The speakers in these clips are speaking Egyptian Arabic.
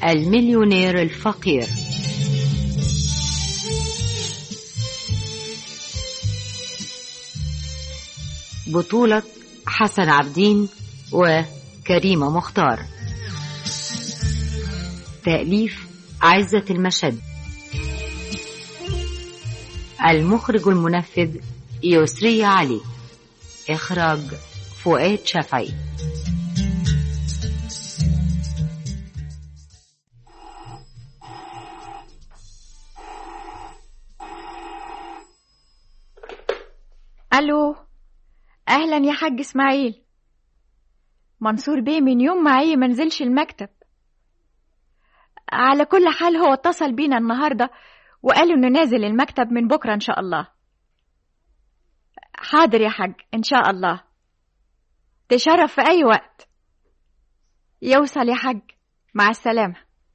المليونير الفقير بطولة حسن عبدين وكريمة مختار تأليف عزة المشد المخرج المنفذ يسري علي إخراج فؤاد شفعي الو اهلا يا حاج اسماعيل منصور بيه من يوم معي ما نزلش المكتب على كل حال هو اتصل بينا النهارده وقال انه نازل المكتب من بكره ان شاء الله حاضر يا حاج ان شاء الله تشرف في اي وقت يوصل يا حاج مع السلامه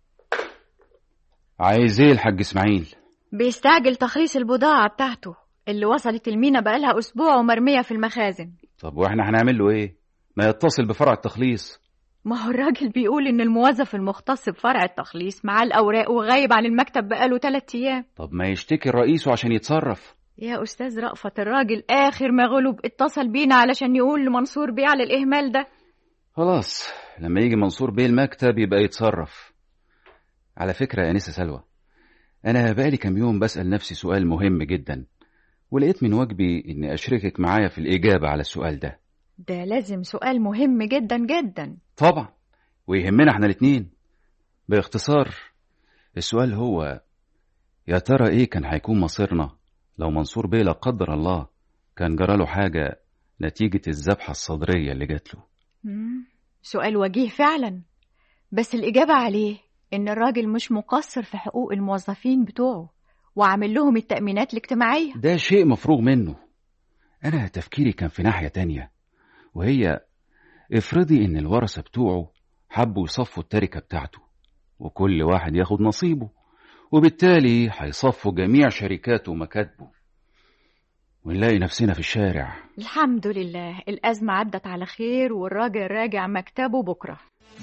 عايز ايه الحاج اسماعيل بيستعجل تخليص البضاعه بتاعته اللي وصلت المينا بقالها اسبوع ومرميه في المخازن طب واحنا هنعمل له ايه ما يتصل بفرع التخليص ما هو الراجل بيقول ان الموظف المختص بفرع التخليص معاه الاوراق وغايب عن المكتب بقاله ثلاثة ايام طب ما يشتكي رئيسه عشان يتصرف يا استاذ رأفت الراجل اخر ما غلب اتصل بينا علشان يقول لمنصور بيه على الاهمال ده خلاص لما يجي منصور بيه المكتب يبقى يتصرف على فكرة يا أنسة سلوى أنا بقالي كام يوم بسأل نفسي سؤال مهم جدا ولقيت من واجبي إني أشركك معايا في الإجابة على السؤال ده ده لازم سؤال مهم جدا جدا طبعا ويهمنا احنا الاتنين باختصار السؤال هو يا ترى ايه كان هيكون مصيرنا لو منصور بيه لا قدر الله كان جراله حاجة نتيجة الذبحة الصدرية اللي جات له مم. سؤال وجيه فعلا بس الإجابة عليه إن الراجل مش مقصر في حقوق الموظفين بتوعه وعامل لهم التأمينات الاجتماعية ده شيء مفروغ منه أنا تفكيري كان في ناحية تانية وهي افرضي إن الورثة بتوعه حبوا يصفوا التركة بتاعته وكل واحد ياخد نصيبه وبالتالي هيصفوا جميع شركاته ومكاتبه ونلاقي نفسنا في الشارع الحمد لله الأزمة عدت على خير والراجل راجع مكتبه بكرة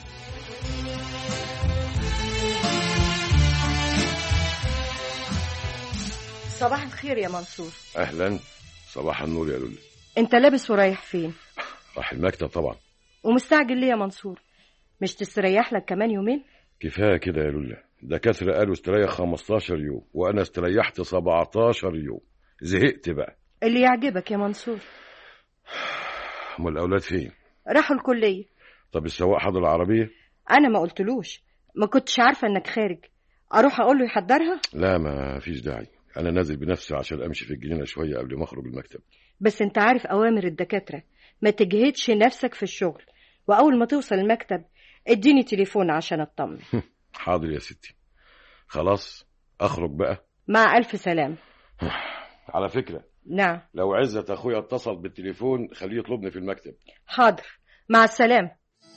صباح الخير يا منصور اهلا صباح النور يا لولي انت لابس ورايح فين راح المكتب طبعا ومستعجل ليه يا منصور مش تستريح لك كمان يومين كفايه كده يا لولا دكاتره قالوا استريح 15 يوم وانا استريحت 17 يوم زهقت بقى اللي يعجبك يا منصور امال الاولاد فين راحوا الكلية طب السواق حضر العربيه انا ما قلتلوش ما كنتش عارفة انك خارج اروح اقول له يحضرها لا ما فيش داعي انا نازل بنفسي عشان امشي في الجنينه شويه قبل ما اخرج المكتب بس انت عارف اوامر الدكاترة ما تجهدش نفسك في الشغل واول ما توصل المكتب اديني تليفون عشان اطمن حاضر يا ستي خلاص اخرج بقى مع الف سلام على فكره نعم لو عزت اخويا اتصل بالتليفون خليه يطلبني في المكتب حاضر مع السلامة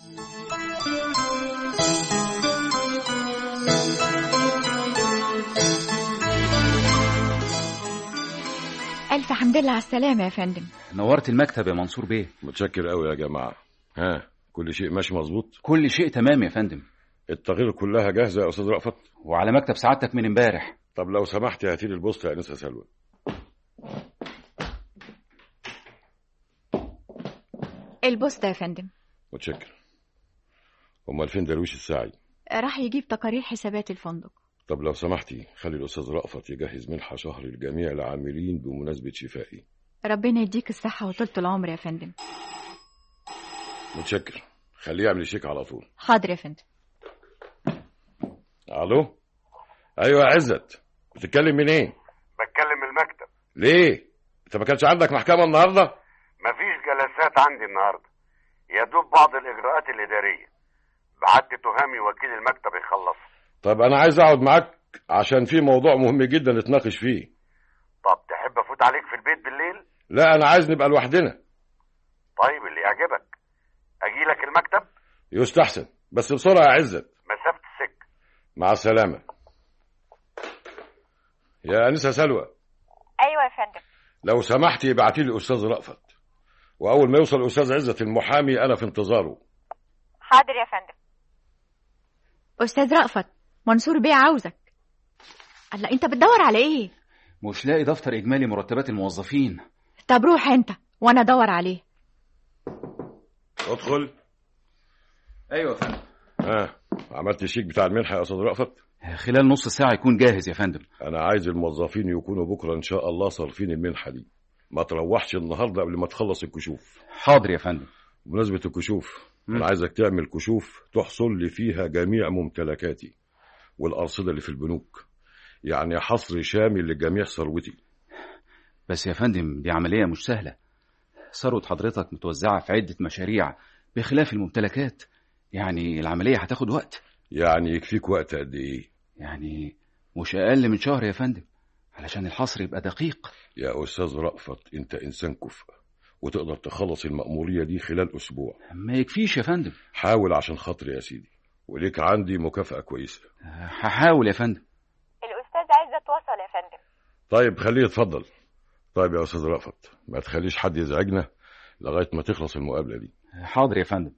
ألف حمد لله على السلامة يا فندم نورت المكتب يا منصور بيه متشكر قوي يا جماعه ها كل شيء ماشي مظبوط كل شيء تمام يا فندم التغيير كلها جاهزه يا استاذ رأفت وعلى مكتب سعادتك من امبارح طب لو سمحت هاتي لي البوسطه يا انسه سلوى البوسطة يا فندم متشكر امال فين درويش الساعي راح يجيب تقارير حسابات الفندق طب لو سمحتي خلي الاستاذ رأفت يجهز منحه شهر لجميع العاملين بمناسبه شفائي ربنا يديك الصحة وطولة العمر يا فندم متشكر خليه يعمل شيك على طول حاضر يا فندم الو ايوه يا عزت بتتكلم منين بتكلم من المكتب ليه انت ما كانش عندك محكمه النهارده مفيش جلسات عندي النهارده يا دوب بعض الاجراءات الاداريه بعت تهامي وكيل المكتب يخلص طب انا عايز اقعد معاك عشان في موضوع مهم جدا نتناقش فيه طب تحب افوت عليك في البيت بالليل لا انا عايز نبقى لوحدنا طيب اللي يعجبك اجي لك المكتب يستحسن بس بسرعه يا عزت مسافه السكه مع السلامه يا انسه سلوى أيوة يا فندم لو سمحتي ابعتي لي استاذ رأفت واول ما يوصل الاستاذ عزت المحامي انا في انتظاره حاضر يا فندم أستاذ رأفت منصور بيه عاوزك الله أنت بتدور على إيه؟ مش لاقي دفتر إجمالي مرتبات الموظفين طب روح أنت وأنا أدور عليه ادخل أيوة يا فندم ها عملت الشيك بتاع المنحة يا أستاذ رأفت خلال نص ساعة يكون جاهز يا فندم أنا عايز الموظفين يكونوا بكرة إن شاء الله صارفين المنحة دي ما تروحش النهاردة قبل ما تخلص الكشوف حاضر يا فندم بمناسبة الكشوف مم. أنا عايزك تعمل كشوف تحصل لي فيها جميع ممتلكاتي والأرصدة اللي في البنوك يعني حصر شامل لجميع ثروتي بس يا فندم دي عملية مش سهلة ثروة حضرتك متوزعة في عدة مشاريع بخلاف الممتلكات يعني العملية هتاخد وقت يعني يكفيك وقت قد إيه يعني مش أقل من شهر يا فندم علشان الحصر يبقى دقيق يا أستاذ رأفت أنت إنسان كفء وتقدر تخلص المأمورية دي خلال أسبوع ما يكفيش يا فندم حاول عشان خاطري يا سيدي وليك عندي مكافأة كويسة هحاول يا فندم الأستاذ عايزة توصل يا فندم طيب خليه يتفضل طيب يا أستاذ رأفت ما تخليش حد يزعجنا لغاية ما تخلص المقابلة دي حاضر يا فندم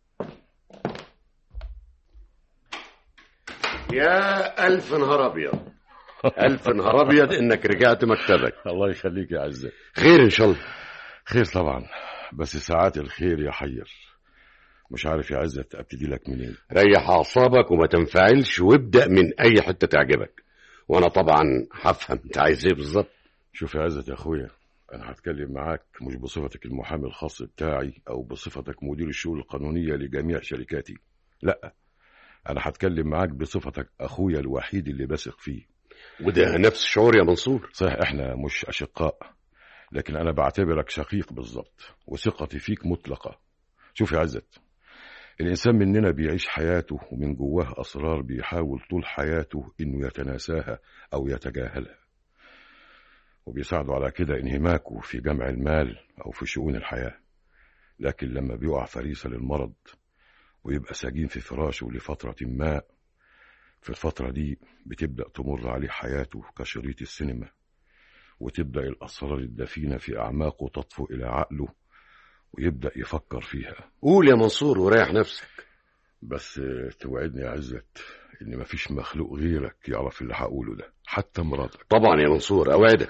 يا ألف نهار أبيض ألف نهار أبيض إنك رجعت مكتبك الله يخليك يا عزة خير إن شاء الله خير طبعا بس ساعات الخير يحير مش عارف يا عزة ابتدي لك منين ريح أعصابك وما تنفعلش وابدأ من أي حتة تعجبك وأنا طبعا هفهم أنت عايز إيه بالظبط شوف يا عزة يا أخويا أنا هتكلم معاك مش بصفتك المحامي الخاص بتاعي أو بصفتك مدير الشؤون القانونية لجميع شركاتي لا أنا هتكلم معاك بصفتك أخويا الوحيد اللي بثق فيه وده نفس شعور يا منصور صحيح إحنا مش أشقاء لكن أنا بعتبرك شقيق بالظبط وثقتي فيك مطلقة شوف يا عزت الإنسان مننا بيعيش حياته ومن جواه أسرار بيحاول طول حياته إنه يتناساها أو يتجاهلها وبيساعده على كده انهماكه في جمع المال أو في شؤون الحياة لكن لما بيقع فريسة للمرض ويبقى سجين في فراشه لفترة ما في الفترة دي بتبدأ تمر عليه حياته كشريط السينما وتبدأ الأسرار الدفينة في أعماقه تطفو إلى عقله ويبدأ يفكر فيها قول يا منصور وريح نفسك بس توعدني يا عزت إن مفيش مخلوق غيرك يعرف اللي هقوله ده حتى مراتك طبعا يا منصور أوعدك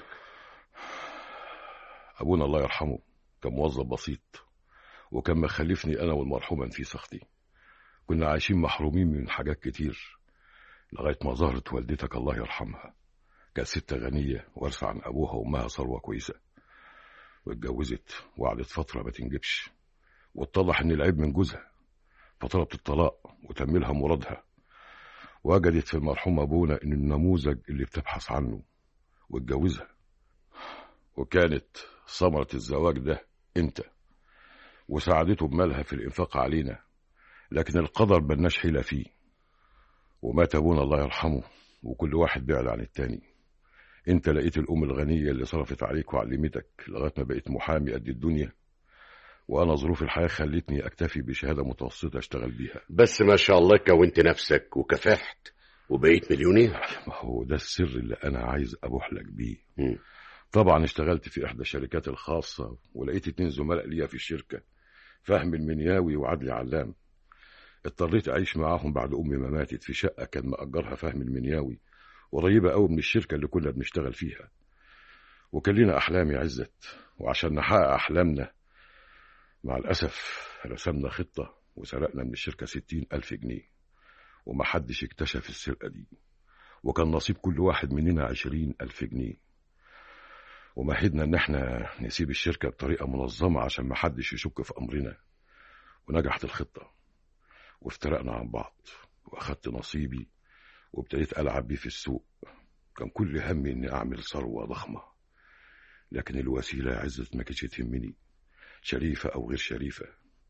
أبونا الله يرحمه كان موظف بسيط وكان مخلفني أنا والمرحومة في سختي كنا عايشين محرومين من حاجات كتير لغاية ما ظهرت والدتك الله يرحمها كانت ست غنية وارثة عن أبوها وأمها ثروة كويسة واتجوزت وقعدت فترة ما تنجبش واتضح إن العيب من جوزها فطلبت الطلاق وتملها مرادها وجدت في المرحوم أبونا إن النموذج اللي بتبحث عنه واتجوزها وكانت ثمرة الزواج ده أنت وساعدته بمالها في الإنفاق علينا لكن القدر ملناش حيلة فيه ومات أبونا الله يرحمه وكل واحد بعد عن التاني انت لقيت الام الغنية اللي صرفت عليك وعلمتك لغاية ما بقيت محامي قد الدنيا وانا ظروف الحياة خلتني اكتفي بشهادة متوسطة اشتغل بيها بس ما شاء الله كونت نفسك وكفحت وبقيت مليونير ما هو ده السر اللي انا عايز ابوح لك بيه مم. طبعا اشتغلت في احدى الشركات الخاصة ولقيت اتنين زملاء ليا في الشركة فهم المنياوي وعدلي علام اضطريت اعيش معاهم بعد امي ما ماتت في شقة كان مأجرها فهم المنياوي قريبة قوي من الشركة اللي كنا بنشتغل فيها وكان لنا أحلام يا عزت وعشان نحقق أحلامنا مع الأسف رسمنا خطة وسرقنا من الشركة ستين ألف جنيه ومحدش اكتشف السرقة دي وكان نصيب كل واحد مننا عشرين ألف جنيه ومهدنا إن احنا نسيب الشركة بطريقة منظمة عشان محدش يشك في أمرنا ونجحت الخطة وافترقنا عن بعض وأخدت نصيبي وابتديت ألعب بيه في السوق كان كل همي إني أعمل ثروة ضخمة لكن الوسيلة عزت ما كانتش تهمني شريفة أو غير شريفة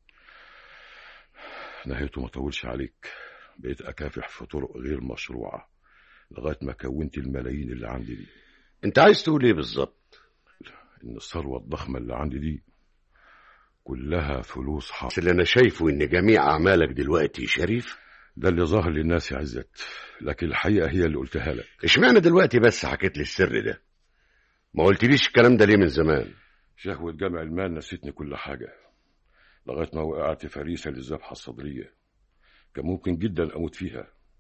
نهايته ما طولش عليك بقيت أكافح في طرق غير مشروعة لغاية ما كونت الملايين اللي عندي دي انت عايز تقول ايه بالظبط إن الثروة الضخمة اللي عندي دي كلها فلوس بس حاصل اللي انا شايفه ان جميع اعمالك دلوقتي شريف ده اللي ظاهر للناس يا عزت لكن الحقيقة هي اللي قلتها لك اشمعنى دلوقتي بس حكيت لي السر ده ما قلتليش الكلام ده ليه من زمان شهوة جمع المال نسيتني كل حاجة لغاية ما وقعت فريسة للذبحة الصدرية كان ممكن جدا أموت فيها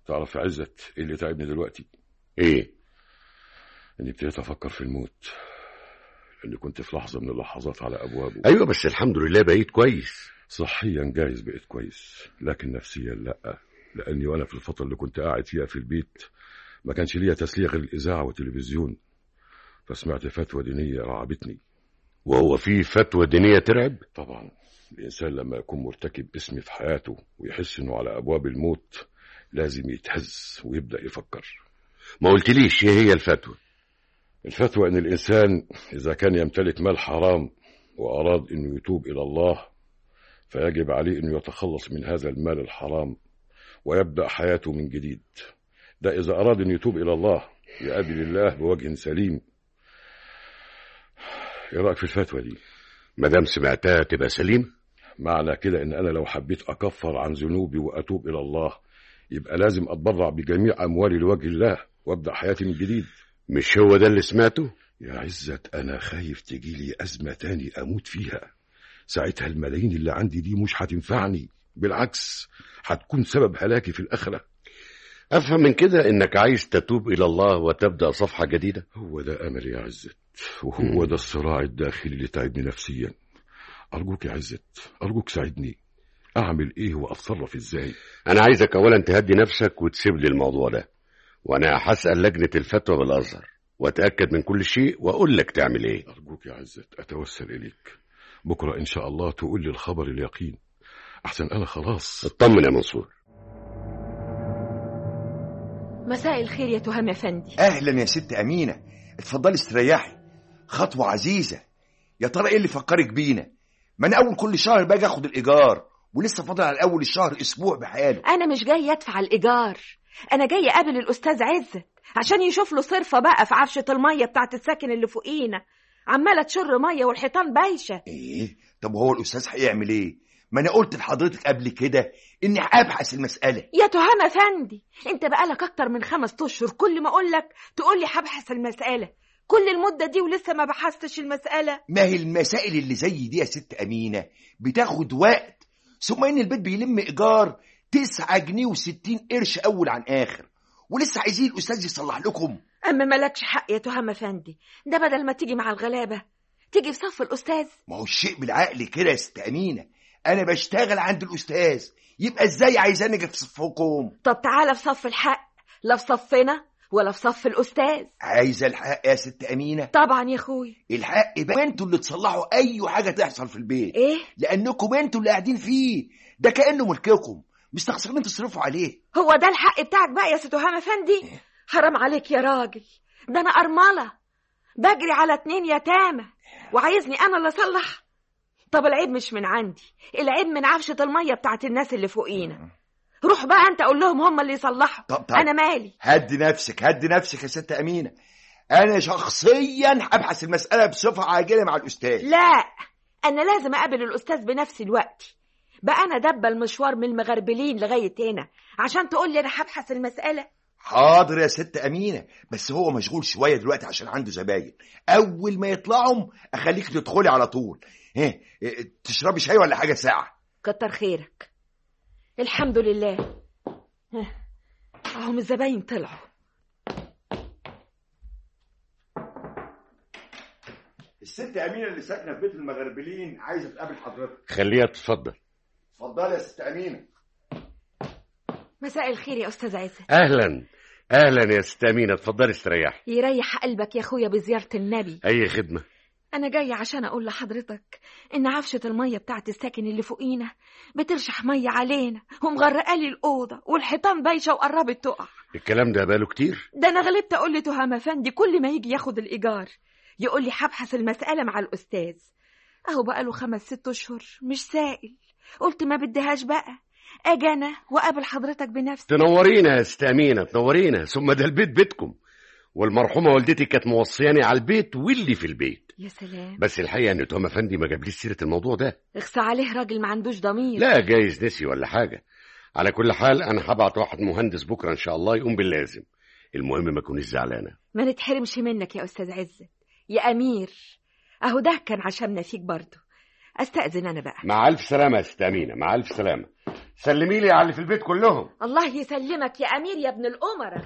تعرف يا عزت ايه اللي تعبني دلوقتي ايه اني ابتديت افكر في الموت لاني كنت في لحظه من اللحظات على ابوابه ايوه بس الحمد لله بقيت كويس صحيا جايز بقيت كويس لكن نفسيا لا لاني وانا في الفتره اللي كنت قاعد فيها في البيت ما كانش ليا تسليه غير الاذاعه والتلفزيون فسمعت فتوى دينيه رعبتني وهو في فتوى دينيه ترعب طبعا الانسان لما يكون مرتكب اسم في حياته ويحس انه على ابواب الموت لازم يتهز ويبدا يفكر ما قلتليش ايه هي الفتوى الفتوى ان الانسان اذا كان يمتلك مال حرام واراد انه يتوب الى الله فيجب عليه انه يتخلص من هذا المال الحرام ويبدا حياته من جديد ده اذا اراد انه يتوب الى الله يقابل الله بوجه سليم ايه رايك في الفتوى دي ما دام سمعتها تبقى سليم معنى كده ان انا لو حبيت اكفر عن ذنوبي واتوب الى الله يبقى لازم اتبرع بجميع اموالي لوجه الله وابدا حياتي من جديد مش هو ده اللي سمعته يا عزت انا خايف تجيلي ازمه تاني اموت فيها ساعتها الملايين اللي عندي دي مش هتنفعني بالعكس هتكون سبب هلاكي في الاخره افهم من كده انك عايز تتوب الى الله وتبدا صفحه جديده هو ده املي يا عزت وهو ده الصراع الداخلي اللي تعبني نفسيا ارجوك يا عزت ارجوك ساعدني اعمل ايه واتصرف ازاي انا عايزك اولا تهدي نفسك وتسيب لي الموضوع ده وانا هسال لجنه الفتوى بالازهر واتاكد من كل شيء واقول لك تعمل ايه ارجوك يا عزت اتوسل اليك بكره ان شاء الله تقول لي الخبر اليقين احسن انا خلاص اطمن يا منصور مساء الخير يا تهام افندي اهلا يا ست امينه اتفضلي استريحي خطوه عزيزه يا ترى ايه اللي فكرك بينا ما انا اول كل شهر باجي اخد الايجار ولسه فاضل على اول الشهر اسبوع بحاله انا مش جاي ادفع الايجار انا جاي اقابل الاستاذ عزت عشان يشوف له صرفه بقى في عفشه الميه بتاعت الساكن اللي فوقينا عماله تشر ميه والحيطان بايشه ايه طب هو الاستاذ هيعمل ايه ما انا قلت لحضرتك قبل كده اني ابحث المساله يا تهام افندي انت بقالك اكتر من خمس اشهر كل ما اقول لك تقول لي هبحث المساله كل المده دي ولسه ما بحثتش المساله ما هي المسائل اللي زي دي يا ست امينه بتاخد وقت ثم ان البيت بيلم ايجار تسعة جنيه وستين قرش اول عن اخر ولسه عايزين الاستاذ يصلح لكم اما مالكش حق يا تهام افندي ده بدل ما تيجي مع الغلابه تيجي في صف الاستاذ ما هو الشيء بالعقل كده يا ست امينه انا بشتغل عند الاستاذ يبقى ازاي عايزاني اجي في صفكم طب تعالى في صف الحق لا في صفنا ولا في صف الاستاذ عايزه الحق يا ست امينه طبعا يا اخوي الحق بقى انتوا اللي تصلحوا اي حاجه تحصل في البيت ايه لانكم انتوا اللي قاعدين فيه ده كانه ملككم مستخسرين تصرفوا عليه هو ده الحق بتاعك بقى يا ست تهام افندي حرام عليك يا راجل ده انا ارمله بجري على اتنين يتامى وعايزني انا اللي اصلح طب العيب مش من عندي العيب من عفشه الميه بتاعت الناس اللي فوقينا روح بقى انت قول لهم هم اللي يصلحوا طب طب انا مالي هدي نفسك هدي نفسك يا ست امينه انا شخصيا هبحث المساله بصفه عاجله مع الاستاذ لا انا لازم اقابل الاستاذ بنفسي الوقت بقى انا دبه المشوار من المغربلين لغايه هنا عشان تقول لي انا هبحث المساله حاضر يا ست امينه بس هو مشغول شويه دلوقتي عشان عنده زباين اول ما يطلعوا اخليك تدخلي على طول ايه إيه، تشربي شاي ولا حاجه ساعه كتر خيرك الحمد لله ها، اهم الزباين طلعوا الست امينه اللي ساكنه في بيت المغربلين عايزه تقابل حضرتك خليها تتفضل اتفضلي يا ست امينه مساء الخير يا استاذ عزت اهلا اهلا يا ست امينه اتفضلي استريحي يريح قلبك يا اخويا بزياره النبي اي خدمه انا جايه عشان اقول لحضرتك ان عفشه الميه بتاعت الساكن اللي فوقينا بترشح ميه علينا ومغرقالي الاوضه والحيطان بايشه وقربت تقع الكلام ده بقاله كتير ده انا غلبت اقول لتهام افندي كل ما يجي ياخد الايجار يقول لي هبحث المساله مع الاستاذ اهو بقاله خمس ست اشهر مش سائل قلت ما بديهاش بقى اجي انا واقابل حضرتك بنفسي تنورينا يا ست امينه تنورينا ثم ده البيت بيتكم والمرحومه والدتي كانت موصياني على البيت واللي في البيت يا سلام بس الحقيقه ان توم افندي ما جابليش سيره الموضوع ده اخصى عليه راجل ما عندوش ضمير لا جايز نسي ولا حاجه على كل حال انا هبعت واحد مهندس بكره ان شاء الله يقوم باللازم المهم ما تكونيش زعلانه ما نتحرمش منك يا استاذ عزت يا امير اهو ده كان عشمنا فيك برضه استاذن انا بقى مع الف سلامه يا ست امينه مع الف سلامه سلمي لي على اللي في البيت كلهم الله يسلمك يا امير يا ابن الامراء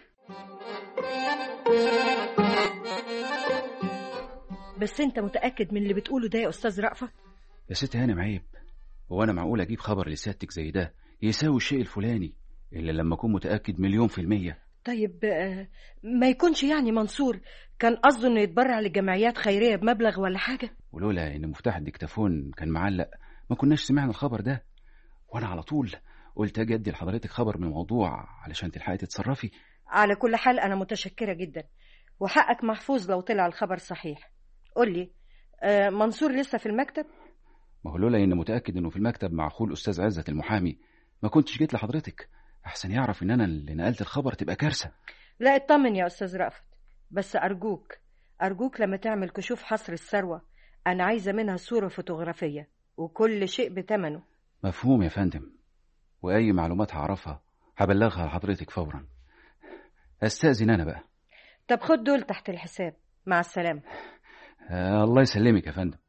بس انت متاكد من اللي بتقوله ده يا استاذ رأفت يا ست هانم عيب هو انا معقول اجيب خبر لسيادتك زي ده يساوي الشيء الفلاني الا لما اكون متاكد مليون في الميه طيب آه، ما يكونش يعني منصور كان قصده انه يتبرع لجمعيات خيريه بمبلغ ولا حاجه ولولا ان مفتاح الديكتافون كان معلق ما كناش سمعنا الخبر ده وانا على طول قلت اجي ادي لحضرتك خبر من الموضوع علشان تلحقي تتصرفي على كل حال انا متشكره جدا وحقك محفوظ لو طلع الخبر صحيح قول لي آه، منصور لسه في المكتب ما هو لولا اني متاكد انه في المكتب مع اخوه الاستاذ عزت المحامي ما كنتش جيت لحضرتك احسن يعرف ان انا اللي نقلت الخبر تبقى كارثه لا اطمن يا استاذ رأفت بس ارجوك ارجوك لما تعمل كشوف حصر الثروه انا عايزه منها صوره فوتوغرافيه وكل شيء بثمنه مفهوم يا فندم واي معلومات هعرفها هبلغها لحضرتك فورا استاذن انا بقى طب خد دول تحت الحساب مع السلامه آه الله يسلمك يا فندم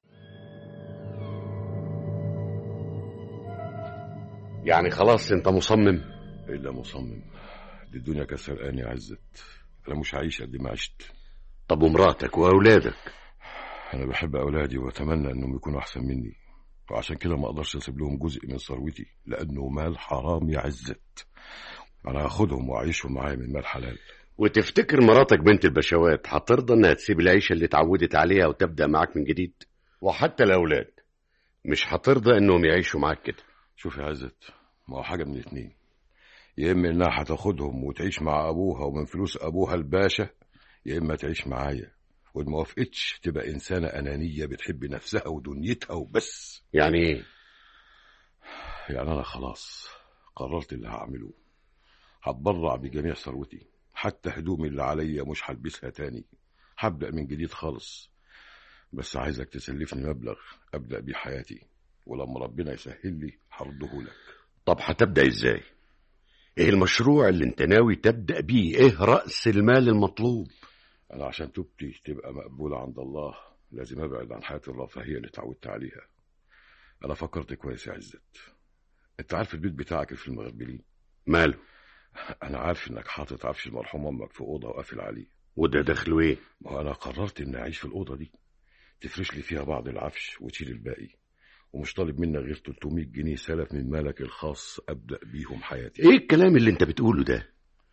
يعني خلاص انت مصمم الا مصمم دي الدنيا كانت سرقاني يا عزت انا مش هعيش قد ما عشت طب ومراتك واولادك انا بحب اولادي واتمنى انهم يكونوا احسن مني وعشان كده ما اقدرش اسيب لهم جزء من ثروتي لانه مال حرام يا عزت انا هاخدهم واعيشهم معايا من مال حلال وتفتكر مراتك بنت البشوات هترضى انها تسيب العيشه اللي اتعودت عليها وتبدا معاك من جديد وحتى الاولاد مش هترضى انهم يعيشوا معاك كده شوف يا عزت ما هو حاجه من الاتنين يا اما انها هتاخدهم وتعيش مع ابوها ومن فلوس ابوها الباشا يا اما تعيش معايا وإن ما وافقتش تبقى انسانه انانيه بتحب نفسها ودنيتها وبس يعني ايه يعني انا خلاص قررت اللي هعمله هتبرع بجميع ثروتي حتى هدومي اللي عليا مش هلبسها تاني هبدأ من جديد خالص بس عايزك تسلفني مبلغ أبدأ بيه حياتي ولما ربنا يسهل لي هرده لك طب هتبدا ازاي ايه المشروع اللي انت ناوي تبدا بيه ايه راس المال المطلوب أنا عشان توبتي تبقى مقبولة عند الله لازم أبعد عن حياة الرفاهية اللي اتعودت عليها أنا فكرت كويس يا عزت أنت عارف البيت بتاعك في المغربلين ماله أنا عارف إنك حاطط عفش المرحوم أمك في أوضة وقافل عليه وده دخله ايه ما هو أنا قررت إني أعيش في الأوضة دي تفرش لي فيها بعض العفش وتشيل الباقي ومش طالب منك غير 300 جنيه سلف من مالك الخاص أبدأ بيهم حياتي ايه الكلام اللي انت بتقوله ده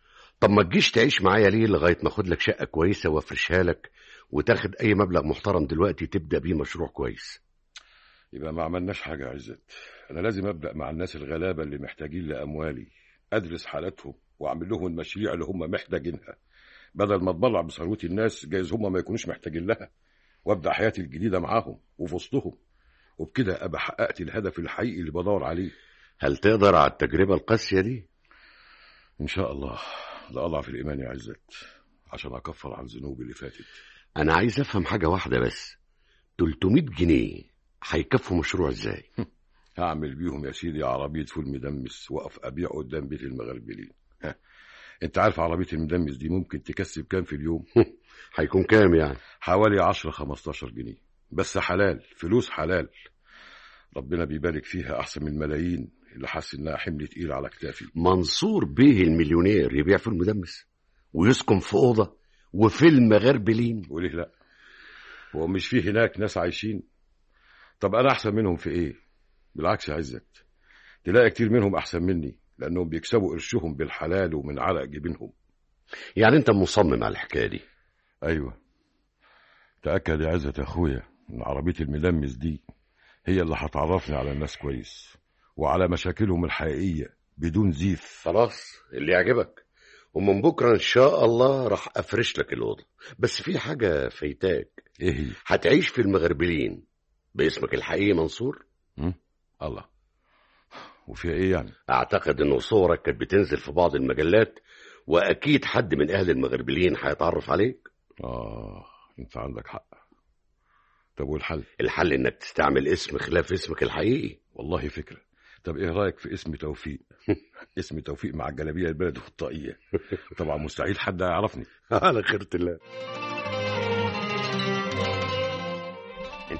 طب ما تجيش تعيش معايا ليه لغايه ما اخد لك شقه كويسه وافرشها لك وتاخد اي مبلغ محترم دلوقتي تبدا بيه مشروع كويس يبقى ما عملناش حاجة يا عزت أنا لازم أبدأ مع الناس الغلابة اللي محتاجين لأموالي أدرس حالاتهم وأعمل لهم المشاريع اللي هم محتاجينها بدل ما أتبرع بثروة الناس جايز هم ما يكونوش محتاجين لها وأبدأ حياتي الجديدة معاهم وفي وسطهم وبكده أبقى حققت الهدف الحقيقي اللي بدور عليه هل تقدر على التجربه القاسيه دي إن شاء الله ده أضعف الإيمان يا عزت عشان أكفر عن ذنوبي اللي فاتت انا عايز افهم حاجه واحده بس 300 جنيه هيكفوا مشروع ازاي هعمل بيهم يا سيدي عربية فول مدمس وأقف أبيع قدام بيت المغربلين ها. أنت عارف عربية المدمس دي ممكن تكسب كام في اليوم؟ هيكون كام يعني حوالي 10 15 جنيه بس حلال فلوس حلال ربنا بيبارك فيها أحسن من الملايين اللي حاسس إنها حمل تقيل على كتافي منصور بيه المليونير يبيع في المدمس ويسكن في اوضه وفي المغربلين وليه لا؟ هو مش في هناك ناس عايشين؟ طب أنا أحسن منهم في إيه؟ بالعكس يا عزت تلاقي كتير منهم أحسن مني لأنهم بيكسبوا قرشهم بالحلال ومن عرق جبينهم يعني انت مصمم على الحكايه دي أيوة تأكد يا عزت يا أخويا إن عربية المدمس دي هي اللي هتعرفني على الناس كويس وعلى مشاكلهم الحقيقية بدون زيف خلاص اللي يعجبك ومن بكره ان شاء الله راح افرش لك الاوضه بس في حاجه فايتاك إيه هي؟ هتعيش في المغربلين باسمك الحقيقي منصور م? الله وفيها إيه يعني؟ اعتقد ان صورك كانت بتنزل في بعض المجلات واكيد حد من اهل المغربلين هيتعرف عليك آه أنت عندك حق طب والحل؟ الحل انك تستعمل اسم خلاف اسمك الحقيقي والله فكرة طب ايه رايك في اسم توفيق اسم توفيق مع الجلابيه البلد في الطاقيه طبعا مستحيل حد يعرفني على خيرة الله انت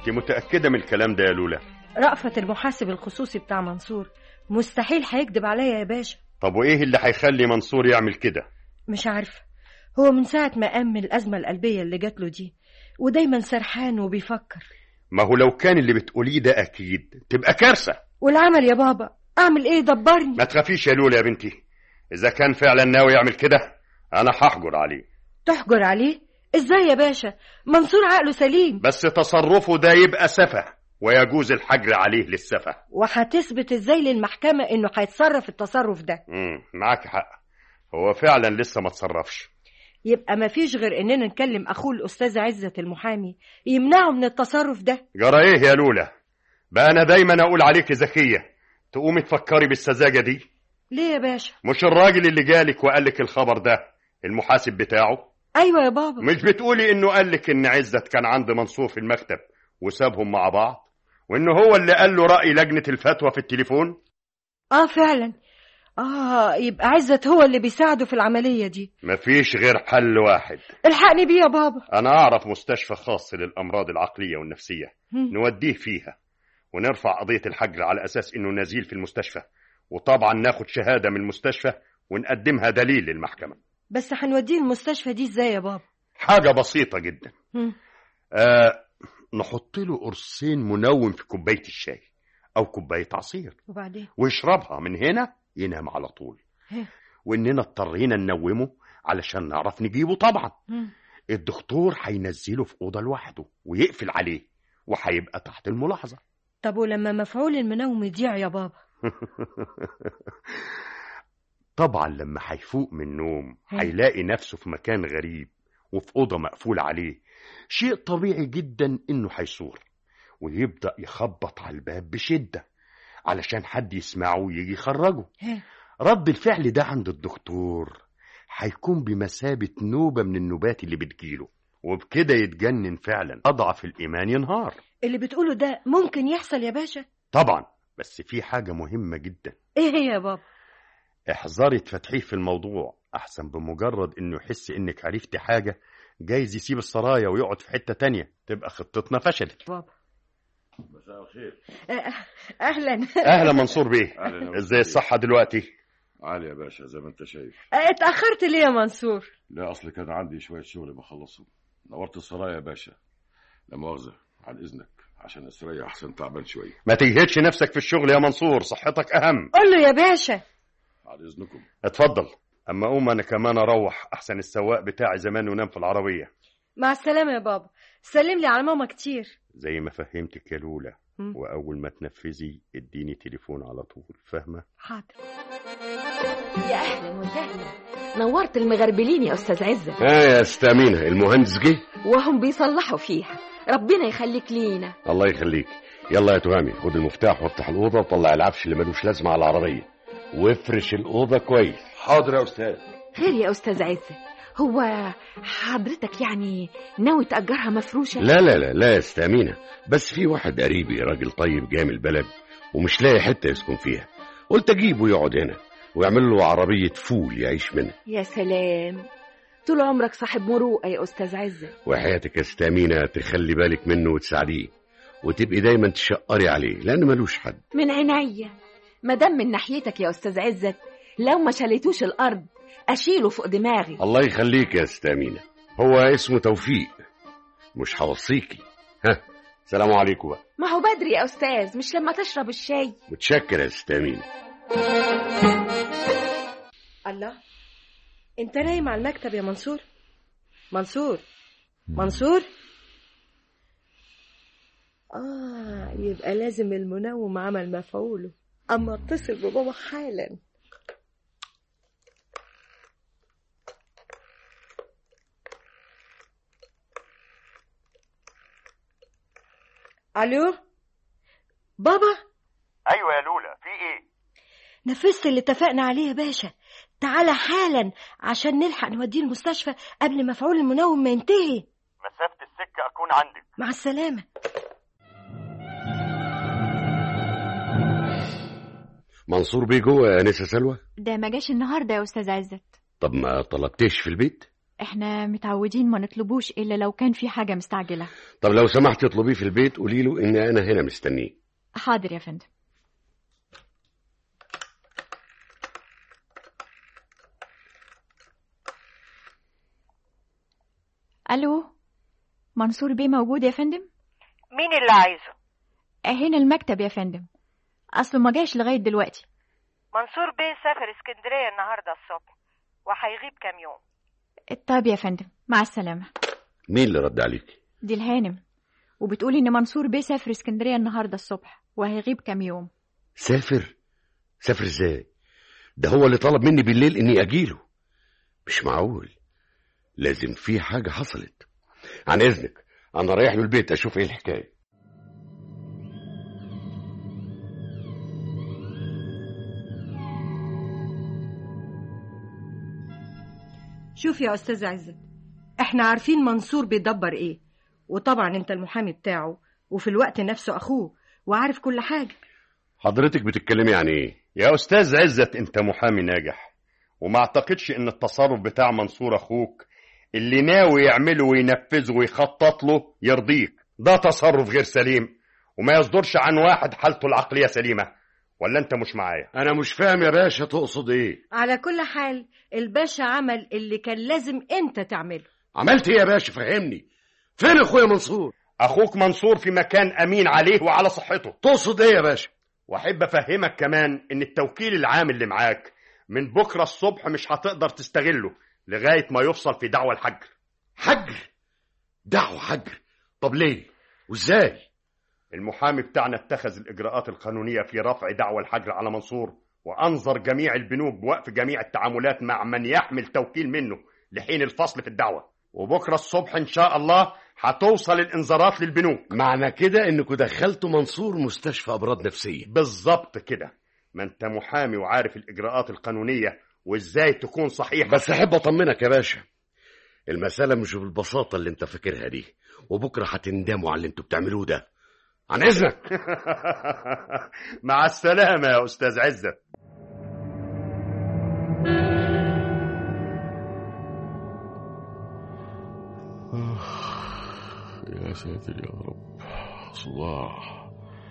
انت متأكدة من الكلام ده يا لولا رأفت المحاسب الخصوصي بتاع منصور مستحيل هيكدب عليا يا باشا طب وايه اللي هيخلي منصور يعمل كده مش عارفة هو من ساعة ما قام من الأزمة القلبية اللي جات له دي ودايما سرحان وبيفكر ما هو لو كان اللي بتقوليه ده اكيد تبقى كارثة والعمل يا بابا أعمل إيه دبرني ما تخافيش يا لولا يا بنتي اذا كان فعلا ناوي يعمل كده انا هحجر عليه تحجر عليه إزاي يا باشا منصور عقله سليم بس تصرفه ده يبقى سفه ويجوز الحجر عليه للسفه وهتثبت إزاي للمحكمة إنه هيتصرف التصرف ده امم معاك حق هو فعلا لسه ما تصرفش يبقى مفيش غير إننا نكلم أخوه الأستاذ عزت المحامي يمنعه من التصرف ده جرى ايه يا لولا بقى انا دايما اقول عليك ذكيه تقومي تفكري بالسذاجه دي ليه يا باشا مش الراجل اللي جالك وقالك الخبر ده المحاسب بتاعه أيوة يا بابا مش بتقولي انه قالك ان عزت كان عند منصور في المكتب وسابهم مع بعض وانه هو اللي قال له رأي لجنة الفتوى في التليفون آه فعلا آه يبقى عزت هو اللي بيساعده في العملية دي مفيش غير حل واحد الحقني بيه يا بابا انا اعرف مستشفى خاص للامراض العقلية والنفسية هم. نوديه فيها ونرفع قضية الحجر على اساس انه نزيل في المستشفى وطبعا ناخد شهادة من المستشفى ونقدمها دليل للمحكمة بس هنوديه المستشفى دي ازاي يا بابا حاجة بسيطة جدا هم. آه نحط له قرصين منوم في كوباية الشاي أو كوباية عصير وبعدين ويشربها من هنا ينام على طول هه. وإننا اضطرينا ننومه علشان نعرف نجيبه طبعا هم. الدكتور هينزله في أوضة لوحده ويقفل عليه وهيبقى تحت الملاحظة طب ولما مفعول المنوم يضيع يا بابا طبعا لما هيفوق من النوم هه. هيلاقي نفسه في مكان غريب وفي أوضة مقفول عليه شيء طبيعي جدا إنه هيصور ويبدأ يخبط على الباب بشدة علشان حد يسمعه ويجي يخرجه هه. رد الفعل ده عند الدكتور هيكون بمثابة نوبة من النوبات اللي بتجيله وبكده يتجنن فعلا أضعف الإيمان ينهار اللي بتقوله ده ممكن يحصل يا باشا طبعا بس في حاجة مهمة جدا ايه هي يا بابا احذري تفتحيه في الموضوع أحسن بمجرد إنه يحس إنك عرفت حاجة جايز يسيب السرايا ويقعد في حتة تانية تبقى خطتنا فشلت بابا مساء الخير آه، اهلا أهلا منصور بيه أهلا إزاي الصحة دلوقتي عالي يا باشا زي ما انت شايف آه، اتأخرت ليه يا منصور لا اصل كان عندي شويه شغل بخلصه نورت السرايا يا باشا لا مؤاخذه عن اذنك عشان استريح احسن تعبان شويه ما تجهدش نفسك في الشغل يا منصور صحتك أهم قول له يا باشا عن اذنكم اتفضل أما أقوم أنا كمان أروح أحسن السواق بتاعي زمان ونام في العربية مع السلامة يا بابا سلم لي على ماما كتير زي ما فهمتك يا لولا مم. وأول ما تنفذي اديني تليفون على طول فاهمة حاضر يا اهلا وسهلا نورت المغربلين يا استاذ عزه اه يا استامينة المهندس جه وهم بيصلحوا فيها ربنا يخليك لينا الله يخليك يلا يا تهامي خد المفتاح وافتح الأوضة وطلع العفش اللي ملوش لازمة على العربية وافرش الأوضة كويس حاضر يا أستاذ خير يا استاذ عزه هو حضرتك يعني ناوي تأجرها مفروشة لا لا لا لا يا استامينة بس في واحد قريبي راجل طيب جاي من البلد ومش لاقي حتة يسكن فيها قلت أجيبه يقعد هنا ويعمل له عربية فول يعيش منها يا سلام طول عمرك صاحب مروءة يا أستاذ عزة وحياتك يا استامينة تخلي بالك منه وتساعديه وتبقي دايما تشقري عليه لأن ملوش حد من عينيا مادام من ناحيتك يا أستاذ عزت لو ما شاليتوش الأرض أشيله فوق دماغي الله يخليك يا استامينة هو اسمه توفيق مش هوصيكي ها سلام عليكم بقى ما هو بدري يا أستاذ مش لما تشرب الشاي متشكر يا استامينة الله انت نايم على المكتب يا منصور منصور منصور اه يبقى لازم المنوم عمل مفعوله اما اتصل ببابا حالا الو بابا ايوه يا لولا في ايه نفذت اللي اتفقنا عليه يا باشا تعالى حالا عشان نلحق نوديه المستشفى قبل مفعول المنوم ما ينتهي مسافه السكه اكون عندك مع السلامة منصور بيه جوه يا انسه سلوى ده ما جاش النهارده يا استاذ عزت طب ما طلبتيش في البيت احنا متعودين ما نطلبوش الا لو كان في حاجه مستعجله طب لو سمحت اطلبيه في البيت قولي له ان انا هنا مستنيه حاضر يا فندم الو منصور بيه موجود يا فندم مين اللي عايزه هنا المكتب يا فندم اصله ما جاش لغايه دلوقتي منصور بيه سافر اسكندرية النهاردة الصبح وهيغيب كام يوم طيب يا فندم مع السلامه مين اللي رد عليك دي الهانم وبتقول ان منصور بيه سافر اسكندريه النهارده الصبح وهيغيب كام يوم سافر سافر ازاي ده هو اللي طلب مني بالليل اني اجيله مش معقول لازم في حاجه حصلت عن اذنك انا رايح له البيت اشوف ايه الحكايه شوف يا أستاذ عزت احنا عارفين منصور بيدبر ايه وطبعا انت المحامي بتاعه وفي الوقت نفسه اخوه وعارف كل حاجة حضرتك بتتكلمي عن ايه يا أستاذ عزت أنت محامي ناجح وما أعتقدش إن التصرف بتاع منصور أخوك اللي ناوي يعمله وينفذه ويخطط له يرضيك ده تصرف غير سليم وما يصدرش عن واحد حالته العقلية سليمة ولا أنت مش معايا انا مش فاهم يا باشا تقصد ايه على كل حال الباشا عمل اللي كان لازم انت تعمله عملت ايه يا باشا فهمني فين اخويا منصور أخوك منصور في مكان أمين عليه وعلى صحته تقصد ايه يا باشا وأحب أفهمك كمان إن التوكيل العام اللي معاك من بكرة الصبح مش هتقدر تستغله لغاية ما يفصل في دعوى الحجر حجر دعوة حجر طب ليه وازاي المحامي بتاعنا اتخذ الإجراءات القانونية في رفع دعوى الحجر على منصور وأنظر جميع البنوك بوقف جميع التعاملات مع من يحمل توكيل منه لحين الفصل في الدعوة وبكرة الصبح إن شاء الله هتوصل الإنذارات للبنوك معنى كده انكم دخلتوا منصور مستشفى امراض نفسيه بالظبط كده ما انت محامي وعارف الإجراءات القانونية وإزاي تكون صحيحة بس احب اطمنك يا باشا المسألة مش بالبساطة اللي انت فاكرها دي وبكرة هتندموا على اللي انتوا بتعملوه ده عن اذنك مع السلامة يا أستاذ عزت يا ساتر يا رب صداع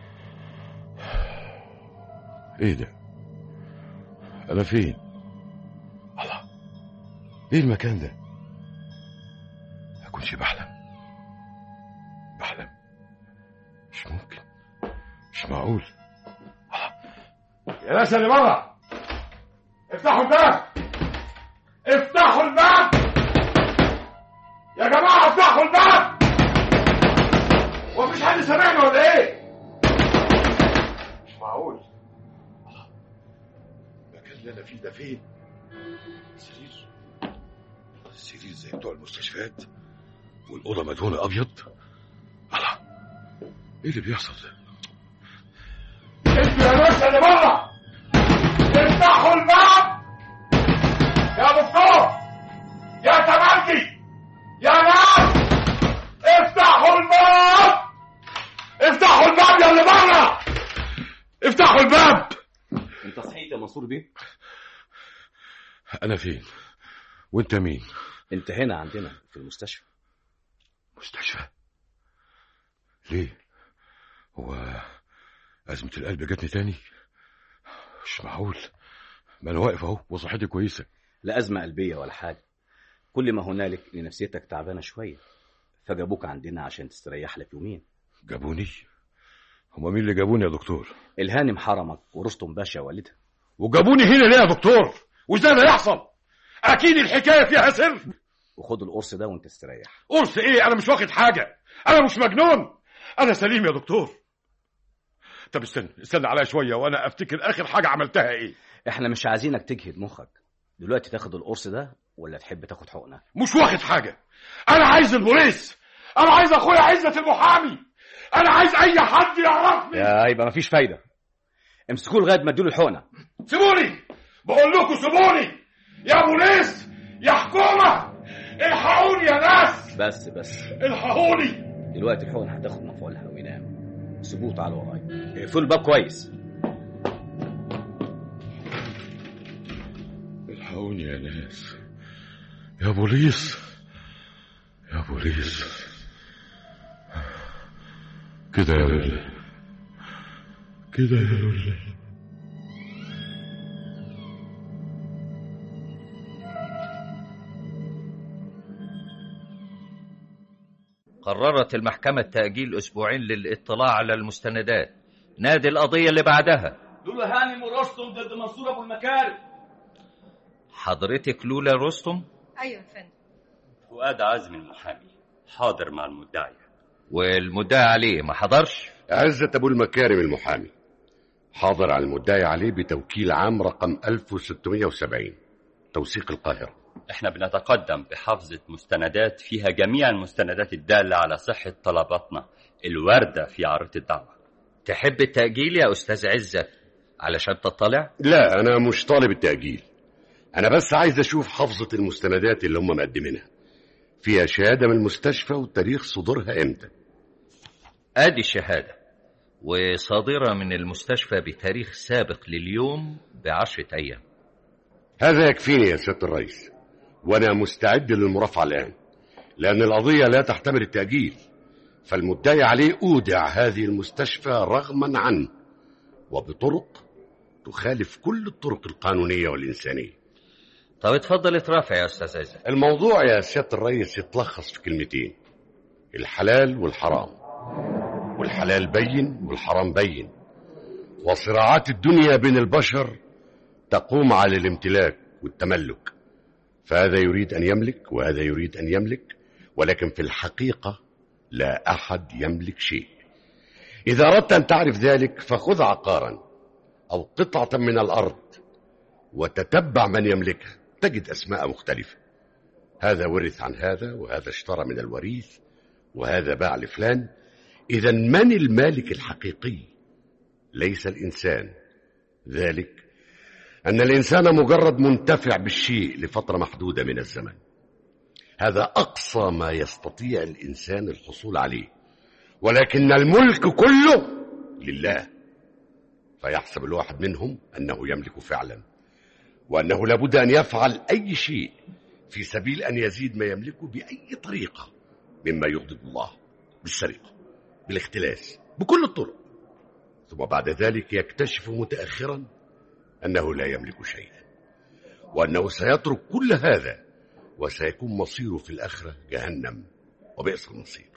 ايه ده انا فين الله ايه المكان ده اكونش بحلم بحلم مش ممكن مش معقول يا ناس اللي بره افتحوا الباب افتحوا الباب يا جماعه افتحوا الباب ومفيش حد سامعني ولا ايه مش معقول المكان اللي انا فيه ده فين سرير السرير زي بتوع المستشفيات والاوضه مدهونه ابيض الله ايه اللي بيحصل ده انتوا يا ناس اللي بره افتحوا الباب يا دكتور يا تمرجي يا ناس افتحوا الباب افتحوا الباب يا اللي بره افتحوا الباب انت صحيت يا منصور بيه انا فين وانت مين انت هنا عندنا في المستشفى مستشفى ليه هو أزمة القلب جاتني تاني مش معقول ما أنا واقف أهو وصحتي كويسة لا أزمة قلبية ولا حاجة كل ما هنالك إن نفسيتك تعبانة شوية فجابوك عندنا عشان تستريح لك يومين جابوني هما مين اللي جابوني يا دكتور الهانم حرمك ورستم باشا والدها وجابوني هنا ليه يا دكتور وازاي ده يحصل اكيد الحكايه فيها سر وخد القرص ده وانت استريح قرص ايه انا مش واخد حاجه انا مش مجنون انا سليم يا دكتور طب استنى استنى عليا شويه وانا افتكر اخر حاجه عملتها ايه احنا مش عايزينك تجهد مخك دلوقتي تاخد القرص ده ولا تحب تاخد حقنه مش واخد حاجه انا عايز البوليس انا عايز اخويا عزت المحامي انا عايز اي حد يعرفني يا يبقى مفيش فايده امسكوه لغايه ما اديله الحقنه سيبوني بقول لكم سيبوني يا بوليس يا حكومه الحقوني يا ناس بس بس الحقوني دلوقتي الحقنه هتاخد مفعولها وينام سيبوه تعالوا ورايا اقفلوا الباب كويس الحقوني يا ناس يا بوليس يا بوليس كده يا لولي كده يا لولي قررت المحكمة تأجيل أسبوعين للاطلاع على المستندات نادي القضية اللي بعدها دول هانم ورستم ضد منصور ابو المكارم حضرتك لولا رستم ايوه يا فندم فؤاد عزمي المحامي حاضر مع المدعي والمدعي عليه ما حضرش عزة أبو المكارم المحامي حاضر على المدعي عليه بتوكيل عام رقم 1670 توثيق القاهرة احنا بنتقدم بحفظة مستندات فيها جميع المستندات الدالة على صحة طلباتنا الواردة في عرض الدعوة تحب التأجيل يا أستاذ عزت علشان تطلع لا أنا مش طالب التأجيل أنا بس عايز أشوف حفظة المستندات اللي هم مقدمينها فيها شهادة من المستشفى وتاريخ صدورها إمتى ادي الشهادة وصادرة من المستشفى بتاريخ سابق لليوم بعشرة أيام هذا يكفيني يا سيادة الرئيس وأنا مستعد للمرافعة الآن لأن القضية لا تحتمل التأجيل فالمدعي عليه أودع هذه المستشفى رغما عنه وبطرق تخالف كل الطرق القانونية والإنسانية طب اتفضل اترافع يا أستاذ عزت الموضوع يا سيادة الرئيس يتلخص في كلمتين الحلال والحرام والحلال بين والحرام بين وصراعات الدنيا بين البشر تقوم على الامتلاك والتملك فهذا يريد أن يملك وهذا يريد أن يملك ولكن في الحقيقة لا أحد يملك شيء إذا أردت أن تعرف ذلك فخذ عقارا أو قطعة من الأرض وتتبع من يملكها تجد أسماء مختلفة هذا ورث عن هذا وهذا اشترى من الوريث وهذا باع لفلان إذا من المالك الحقيقي ليس الإنسان ذلك أن الإنسان مجرد منتفع بالشيء لفترة محدودة من الزمن هذا أقصى ما يستطيع الإنسان الحصول عليه ولكن الملك كله لله فيحسب الواحد منهم أنه يملك فعلا وأنه لابد أن يفعل أي شيء في سبيل أن يزيد ما يملكه بأي طريقة مما يغضب الله بالسرقة بالاختلاس بكل الطرق ثم بعد ذلك يكتشف متأخرا أنه لا يملك شيئا وأنه سيترك كل هذا وسيكون مصيره في الآخرة جهنم وبئس المصير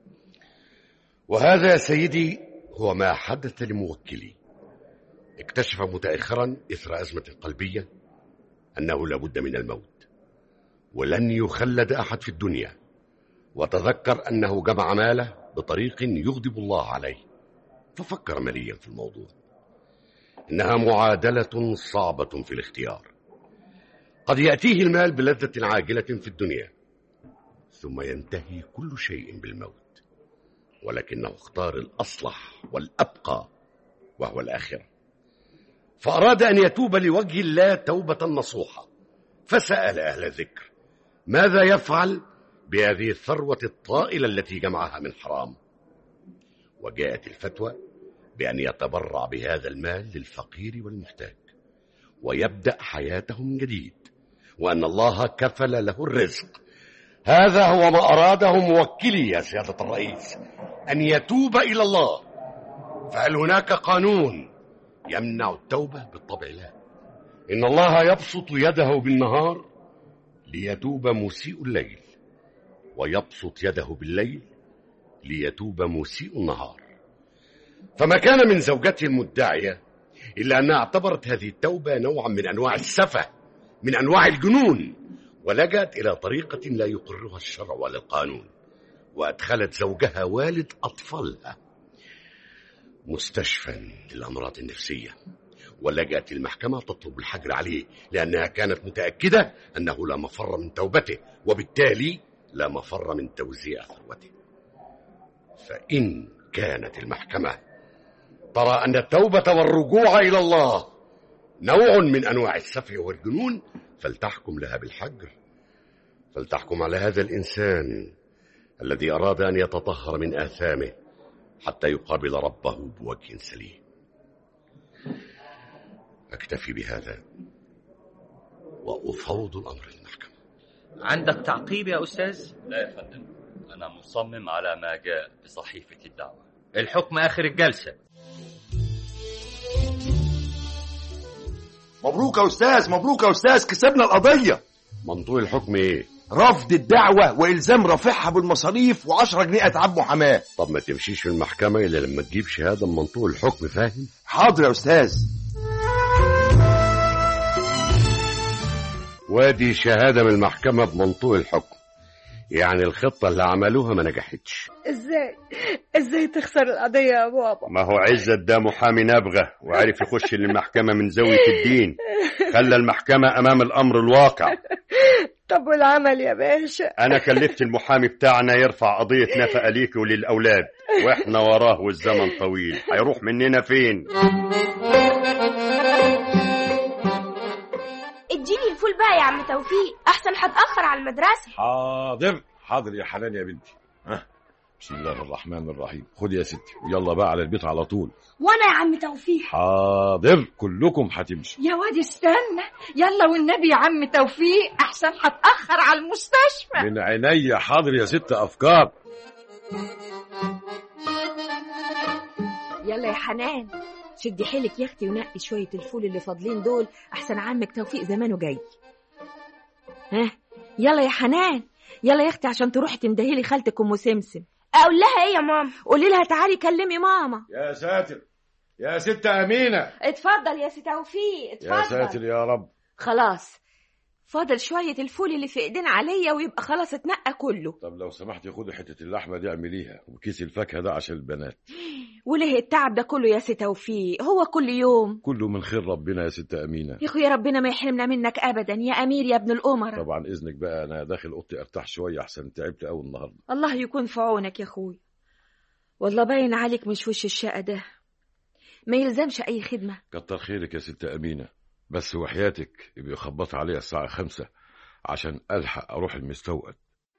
وهذا يا سيدي هو ما حدث لموكلي اكتشف متأخرا إثر أزمة قلبية أنه لابد من الموت ولن يخلد أحد في الدنيا وتذكر أنه جمع ماله بطريق يغضب الله عليه ففكر مليا في الموضوع إنها معادلة صعبة في الاختيار قد يأتيه المال بلذة عاجلة في الدنيا ثم ينتهي كل شيء بالموت ولكنه اختار الأصلح والأبقى وهو الآخرة فأراد أن يتوب لوجه الله توبة نصوحة فسأل أهل الذكر ماذا يفعل بهذه الثروة الطائلة التي جمعها من حرام وجاءت الفتوى بأن يتبرع بهذا المال للفقير والمحتاج ويبدأ حياته من جديد وأن الله كفل له الرزق هذا هو ما أراده موكلي يا سيادة الرئيس أن يتوب إلى الله فهل هناك قانون يمنع التوبة بالطبع لا إن الله يبسط يده بالنهار ليتوب مسيء الليل ويبسط يده بالليل ليتوب مسيء النهار فما كان من زوجته المدعية إلا أنها اعتبرت هذه التوبة نوعا من أنواع السفة من أنواع الجنون ولجأت إلى طريقة لا يقرها الشرع ولا القانون وأدخلت زوجها والد أطفالها مستشفى للأمراض النفسية ولجأت المحكمة تطلب الحجر عليه لأنها كانت متأكدة أنه لا مفر من توبته وبالتالي لا مفر من توزيع ثروته فإن كانت المحكمة ترى أن التوبة والرجوع إلى الله نوع من أنواع السفه والجنون فلتحكم لها بالحجر فلتحكم على هذا الإنسان الذي أراد أن يتطهر من آثامه حتى يقابل ربه بوجه سليم أكتفي بهذا وأفوض الأمر للمحكمة عندك تعقيب يا أستاذ؟ لا يا فندم أنا مصمم على ما جاء بصحيفة الدعوة الحكم آخر الجلسة مبروك يا استاذ مبروك يا استاذ كسبنا القضيه منطوق الحكم ايه رفض الدعوه والزام رافعها بالمصاريف و10 جنيه اتعاب محاماه طب ما تمشيش في المحكمه الا لما تجيب شهاده من منطوق الحكم فاهم حاضر يا استاذ وادي شهاده من المحكمه بمنطوق الحكم يعني الخطه اللي عملوها ما نجحتش ازاي ازاي تخسر القضية يا بابا ما هو عزت ده محامي نبغة وعرف يخش للمحكمة من زاوية الدين خلى المحكمة أمام الأمر الواقع طب والعمل يا باشا أنا كلفت المحامي بتاعنا يرفع قضية نفقة ليك وللأولاد وإحنا وراه والزمن طويل هيروح مننا فين اديني الفول بقى يا عم توفيق احسن هتاخر على المدرسه حاضر حاضر يا حنان يا بنتي ها بسم الله الرحمن الرحيم خد يا ستي ويلا بقى على البيت على طول وانا يا عم توفيق حاضر كلكم هتمشوا يا واد استنى يلا والنبي يا عم توفيق احسن هتاخر على المستشفى من عينيا حاضر يا ست افكار يلا يا حنان شدي حيلك يا اختي ونقي شويه الفول اللي فاضلين دول احسن عمك توفيق زمانه جاي ها يلا يا حنان يلا يا اختي عشان تروحي تندهي لي خالتك ام سمسم اقول لها ايه يا ماما قولي لها تعالي كلمي ماما يا ساتر يا ست امينه اتفضل يا سي توفيق اتفضل يا ساتر يا رب خلاص فاضل شويه الفول اللي في ايدينا عليا ويبقى خلاص اتنقى كله طب لو سمحتي خدي حته اللحمه دي اعمليها وكيس الفاكهه ده عشان البنات وليه التعب ده كله يا سي توفيق هو كل يوم كله من خير ربنا يا ست امينه يا اخويا ربنا ما يحرمنا منك ابدا يا امير يا ابن الامراء طبعا اذنك بقى انا داخل اوضتي ارتاح شويه احسن تعبت قوي النهارده الله يكون في عونك يا اخويا والله باين عليك مش وش الشقه ده ما يلزمش اي خدمه كتر خيرك يا ست امينه بس وحياتك يبقى خبط عليا الساعه خمسة عشان الحق اروح المستوقد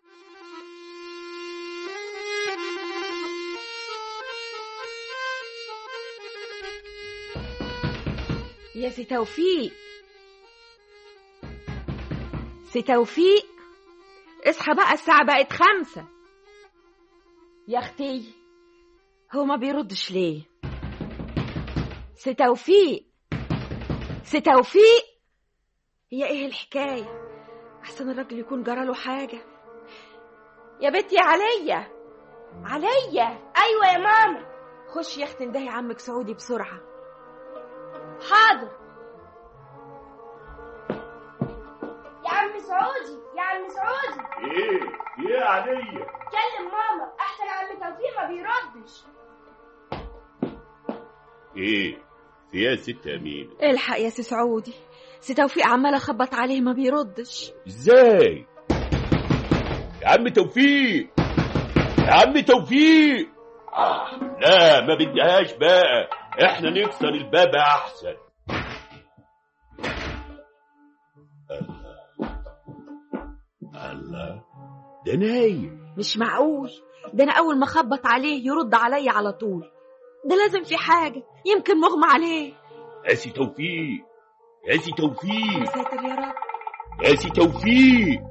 يا سي توفيق سي توفيق اصحى بقى الساعة بقت خمسة يا اختي هو ما بيردش ليه سي توفيق سي توفيق هي ايه الحكاية احسن الراجل يكون جراله حاجة يا بنتي عليا عليا ايوه يا ماما خش يا اختي اندهي عمك سعودي بسرعة حاضر يا عم سعودي يا عم سعودي ايه ايه يا عادية كلم ماما احسن عم توفيق ما بيردش ايه في يا ست امينة الحق يا سي سعودي سي توفيق عمال اخبط عليه ما بيردش ازاي يا عم توفيق يا عم توفيق آه لا ما بدهاش بقى احنا نكسر الباب احسن الله الله ده نايم مش معقول ده انا اول ما اخبط عليه يرد عليا على طول ده لازم في حاجة يمكن مغمى عليه يا سي توفيق يا سي يا توفيق ساتر يا رب يا سي توفيق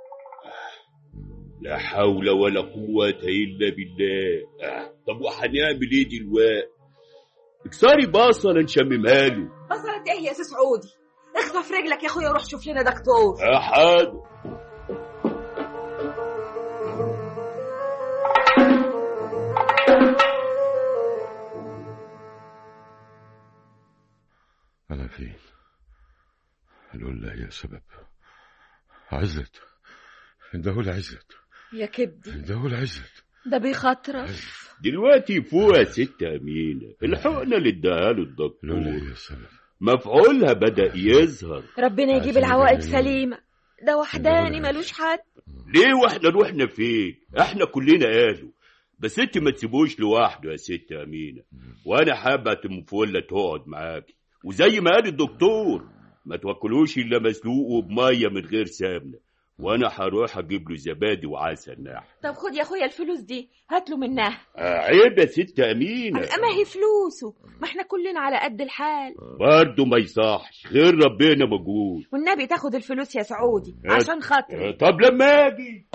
لا حول ولا قوة إلا بالله آه، طب وهنعمل إيه دلوقتي؟ اكسري بصلة نشممها له بصلت ايه يا سي سعودي اخطف رجلك يا اخويا وروح شوف لنا دكتور يا حاضر انا فين لولا يا سبب عزت اندهول عزت يا كبدي اندهول عزت ده بيخطرف دلوقتي فوق يا ست أمينة الحقنة اللي اداها له الدكتور لولا يا سبب مفعولها بدأ يظهر ربنا يجيب العوائد سليمة ده وحداني ملوش حد ليه واحنا روحنا فين احنا كلنا اهله بس انت ما تسيبوش لوحده يا ست امينه وانا حابه ام فله تقعد معاكي وزي ما قال الدكتور ما توكلوش الا مسلوق وبميه من غير سمنه وانا هروح اجيب له زبادي وعسل ناح طب خد يا اخويا الفلوس دي هات له منها آه، عيب يا ست امينه ما هي فلوسه ما احنا كلنا على قد الحال برضه ما يصحش غير ربنا موجود والنبي تاخد الفلوس يا سعودي آه، عشان خاطري آه، طب لما اجي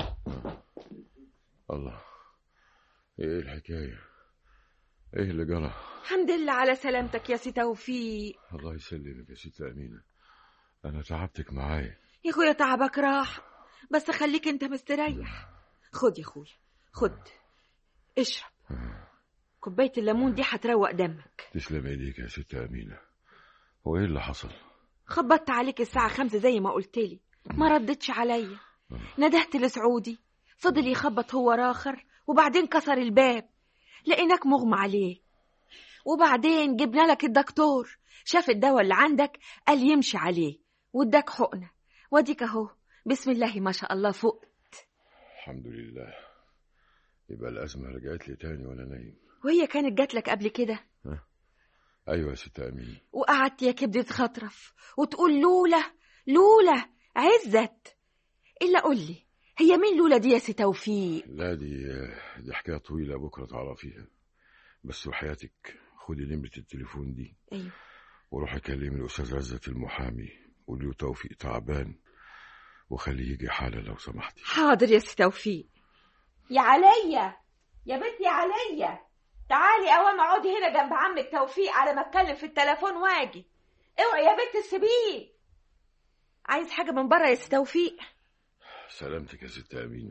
الله ايه الحكايه ايه اللي جرى الحمد لله على سلامتك يا سي توفيق الله يسلمك يا ست امينه انا تعبتك معايا يا اخويا تعبك راح بس خليك انت مستريح خد يا اخويا خد اشرب كوبايه الليمون دي هتروق دمك تسلم ايديك يا ست امينه هو ايه اللي حصل خبطت عليك الساعه خمسة زي ما قلت لي ما ردتش عليا ندهت لسعودي فضل يخبط هو راخر وبعدين كسر الباب لقيناك مغمى عليه وبعدين جبنا لك الدكتور شاف الدواء اللي عندك قال يمشي عليه واداك حقنه واديك اهو بسم الله ما شاء الله فوق الحمد لله يبقى الازمه رجعت لي تاني وانا نايم وهي كانت جات لك قبل كده ايوه يا ست امينه وقعدت يا كبدي تخطرف وتقول لولا لولا عزت الا قول لي هي مين لولا دي يا سي توفيق لا دي دي حكايه طويله بكره تعرفيها بس وحياتك خدي نمره التليفون دي ايوه وروحي كلمي الاستاذ عزت المحامي قولي له توفيق تعبان وخليه يجي حالا لو سمحتي حاضر يا سي توفيق يا عليا يا بنتي يا عليا تعالي اوام اقعدي هنا جنب عمك توفيق على ما اتكلم في التليفون واجي اوعي يا بنت السبيل عايز حاجه من بره يا سي توفيق سلامتك يا ست امينه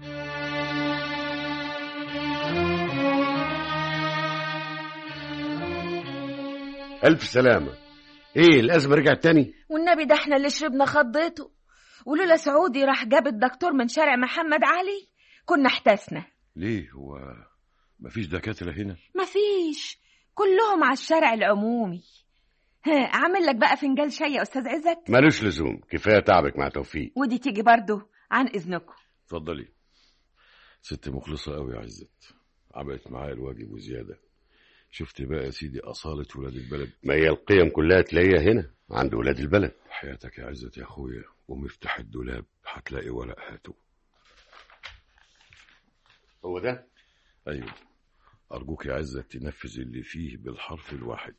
ألف سلامة إيه الأزمة رجعت تاني والنبي ده احنا اللي شربنا خضته ولولا سعودي راح جاب الدكتور من شارع محمد علي كنا احتسنا ليه هو مفيش دكاتره هنا مفيش كلهم على الشارع العمومي ها عامل لك بقى فنجان شاي يا استاذ عزت ملوش لزوم كفاية تعبك مع توفيق ودي تيجي برضو عن اذنكم اتفضلي ست مخلصه قوي يا عزت عملت معايا الواجب وزياده شفت بقى يا سيدي اصاله ولاد البلد ما هي القيم كلها تلاقيها هنا عند ولاد البلد حياتك يا عزت يا اخويا ومفتاح الدولاب هتلاقي ورق هاته هو ده ايوه ارجوك يا عزت تنفذ اللي فيه بالحرف الواحد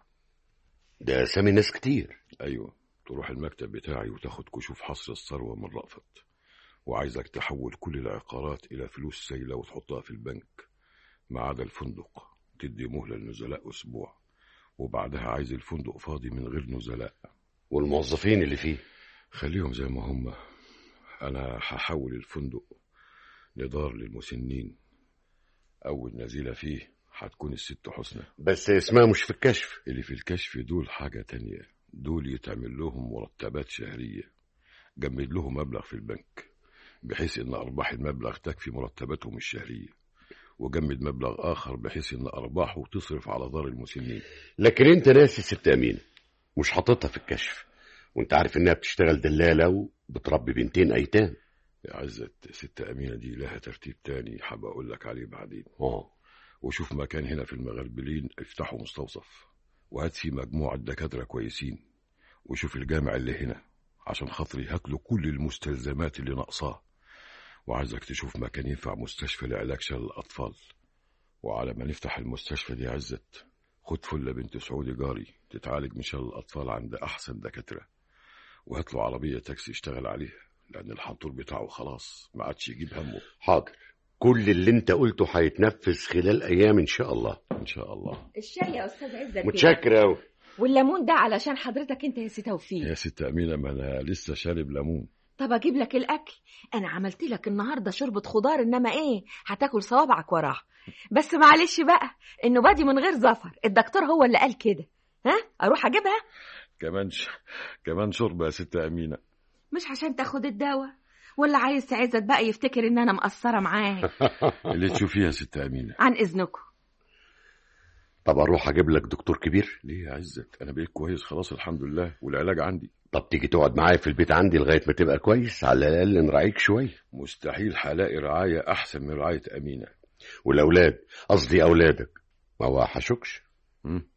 ده سامي ناس كتير ايوه تروح المكتب بتاعي وتاخد كشوف حصر الثروه من رأفت وعايزك تحول كل العقارات الى فلوس سايله وتحطها في البنك ما عدا الفندق تدي مهله للنزلاء اسبوع وبعدها عايز الفندق فاضي من غير نزلاء والموظفين اللي فيه خليهم زي ما هم انا هحول الفندق لدار للمسنين اول نزيله فيه هتكون الست حسنى بس اسمها مش في الكشف اللي في الكشف دول حاجه تانية دول يتعمل لهم مرتبات شهريه جمد لهم مبلغ في البنك بحيث ان ارباح المبلغ تكفي مرتباتهم الشهريه وجمد مبلغ اخر بحيث ان ارباحه تصرف على دار المسنين لكن انت ناسي ست امين مش حاططها في الكشف وانت عارف انها بتشتغل دلاله وبتربي بنتين ايتام يا عزت ست امينه دي لها ترتيب تاني حاب اقول لك عليه بعدين اه وشوف مكان هنا في المغربلين افتحوا مستوصف وهات فيه مجموعه دكاتره كويسين وشوف الجامع اللي هنا عشان خاطري هاكله كل المستلزمات اللي ناقصاه وعايزك تشوف مكان ينفع مستشفى لعلاج شلل الأطفال وعلى ما نفتح المستشفى دي عزت خد فلة بنت سعودي جاري تتعالج من شلل الأطفال عند أحسن دكاترة وهات له عربية تاكسي يشتغل عليها لأن الحنطور بتاعه خلاص ما عادش يجيب همه حاضر كل اللي انت قلته هيتنفذ خلال ايام ان شاء الله إن شاء الله الشاي يا استاذ عزت كده. متشكر اوي والليمون ده علشان حضرتك انت يا سي توفيق يا ست أمينة ما أنا لسه شارب ليمون طب اجيب لك الاكل انا عملت لك النهارده شوربه خضار انما ايه هتاكل صوابعك وراها بس معلش بقى انه بادي من غير زفر الدكتور هو اللي قال كده ها اروح اجيبها كمان ش... كمان شرب يا ست أمينة مش عشان تاخد الدواء ولا عايز عزت بقى يفتكر ان انا مقصره معاه اللي تشوفيها يا ست أمينة عن اذنكم طب اروح اجيب لك دكتور كبير ليه يا عزت أنا بقيت كويس خلاص الحمد لله والعلاج عندي طب تيجي تقعد معايا في البيت عندي لغايه ما تبقى كويس على الاقل نراعيك شويه مستحيل هلاقي رعاية أحسن من رعاية أمينة والاولاد قصدي اولادك ما وحشكش مم.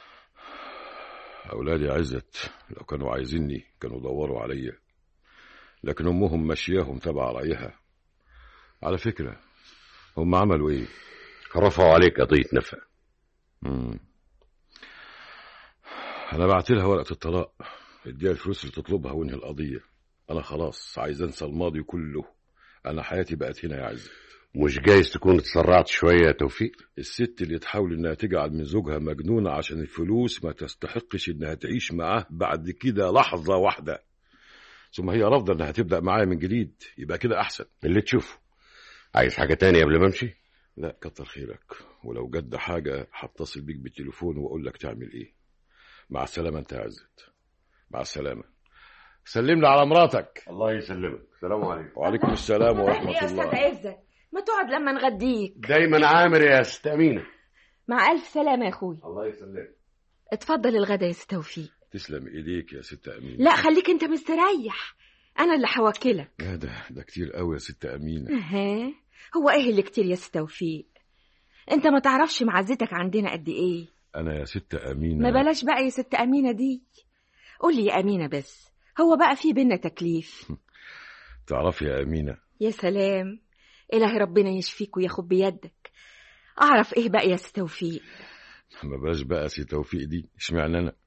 أولادي عزت لو كانوا عايزيني كانوا دوروا عليا لكن أمهم مشياهم تبع رأيها على فكرة هم عملوا إيه؟ رفعوا عليك قضية نفع مم. أنا بعت لها ورقة الطلاق اديها الفلوس اللي تطلبها وانهي القضية أنا خلاص عايز أنسى الماضي كله أنا حياتي بقت هنا يا عزت مش جايز تكون اتسرعت شوية يا توفيق الست اللي تحاول إنها تجعل من زوجها مجنونة عشان الفلوس ما تستحقش إنها تعيش معاه بعد كده لحظة واحدة ثم هي رافضة إنها تبدأ معايا من جديد يبقى كده أحسن اللي تشوفه عايز حاجة تانية قبل ما امشي لا كتر خيرك ولو جد حاجة هتصل بيك بالتليفون وأقول لك تعمل إيه مع السلامة أنت يا عزت مع السلامة سلمنا على مراتك الله يسلمك السلام عليكم وعليكم السلام يا ورحمة أستاذ الله عزت ما تقعد لما نغديك دايما عامر يا ست أمينة مع ألف سلامة يا أخوي الله يسلمك اتفضل الغدا يا ست توفيق تسلم إيديك يا ست أمينة لا خليك انت مستريح انا اللي هوكلك لا ده ده كتير قوي يا ست أمينة اها هو ايه اللي كتير يا ست توفيق انت ما تعرفش معزتك عندنا قد ايه أنا يا ست أمينة ما بلاش بقى يا ست امينه دي قول لي يا امينه بس هو بقى في بينا تكليف تعرفي يا أمينة يا سلام الهي ربنا يشفيك وياخد بيدك اعرف ايه بقى يا ست توفيق ما بلاش بقى سي توفيق دي اشمعنى أنا